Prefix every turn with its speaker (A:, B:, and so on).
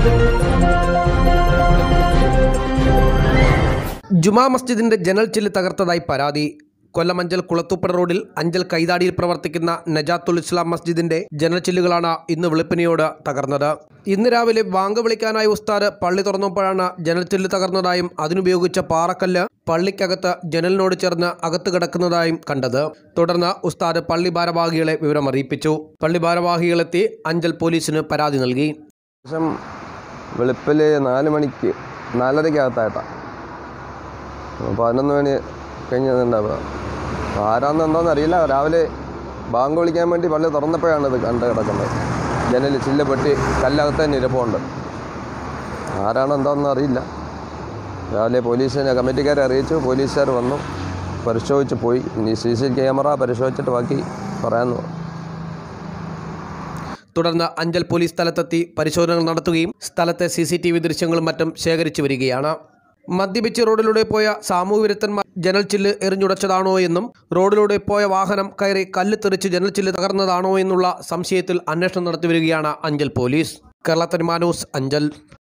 A: ജുമാ മസ്ജിദിന്റെ ജനൽ ചില്ല് തകർത്തതായി പരാതി കൊല്ലം അഞ്ചൽ കുളത്തൂപ്പട റോഡിൽ അഞ്ചൽ കൈതാടിയിൽ പ്രവർത്തിക്കുന്ന നജാത്തുൽ ഇസ്ലാം മസ്ജിദിന്റെ ജനൽ ചില്ലുകളാണ് ഇന്ന് വെളുപ്പിനെയോട് തകർന്നത് ഇന്ന് രാവിലെ ബാങ്ക് വിളിക്കാനായി ഉസ്താദ് പള്ളി തുറന്നപ്പോഴാണ് ജനൽ ചില്ല് തകർന്നതായും അതിനുപയോഗിച്ച പാറക്കല്ല് പള്ളിക്കകത്ത് ജനലിനോട് ചേർന്ന് അകത്ത് കിടക്കുന്നതായും കണ്ടത് തുടർന്ന് ഉസ്താദ് പള്ളി ഭാരവാഹികളെ വിവരം അറിയിപ്പിച്ചു പള്ളി ഭാരവാഹികളെത്തി അഞ്ചൽ പോലീസിന് പരാതി നൽകി
B: ശേഷം വെളുപ്പിൽ നാല് മണിക്ക് നാലരയ്ക്കകത്തായിട്ടാണ് പതിനൊന്ന് മണി കഴിഞ്ഞതുണ്ടാവുക അപ്പോൾ ആരാന്ന് എന്താണെന്ന് അറിയില്ല രാവിലെ ബാങ്ക് വിളിക്കാൻ വേണ്ടി പള്ളി തുറന്നപ്പോഴാണ് ഇത് കണ്ട് കിടക്കുന്നത് ജനൽ ചില്ല പൊട്ടി കല്ലകത്ത് തന്നെ ഇരപ്പുണ്ട് ആരാണ് എന്താണെന്ന് അറിയില്ല രാവിലെ പോലീസിനെ കമ്മിറ്റിക്കാരെ അറിയിച്ചു പോലീസുകാർ വന്നു പരിശോധിച്ച് പോയി ഇനി സി സി ക്യാമറ പരിശോധിച്ചിട്ട് ബാക്കി പറയാമെന്ന് പറഞ്ഞു
A: തുടർന്ന് അഞ്ചൽ പോലീസ് സ്ഥലത്തെത്തി പരിശോധനകൾ നടത്തുകയും സ്ഥലത്തെ സി സി ടി വി ദൃശ്യങ്ങളും മറ്റും ശേഖരിച്ചു വരികയാണ് മദ്യപിച്ച് റോഡിലൂടെ പോയ സാമൂഹ്യ വിരുദ്ധന്മാർ ജനൽ ചില്ല് എറിഞ്ഞുടച്ചതാണോ എന്നും റോഡിലൂടെ പോയ വാഹനം കയറി കല്ല് തെറിച്ച് ജനൽ ചില്ല് തകർന്നതാണോ എന്നുള്ള സംശയത്തിൽ അന്വേഷണം നടത്തി വരികയാണ് അഞ്ചൽ പോലീസ് കേരള തനിമാ ന്യൂസ് അഞ്ചൽ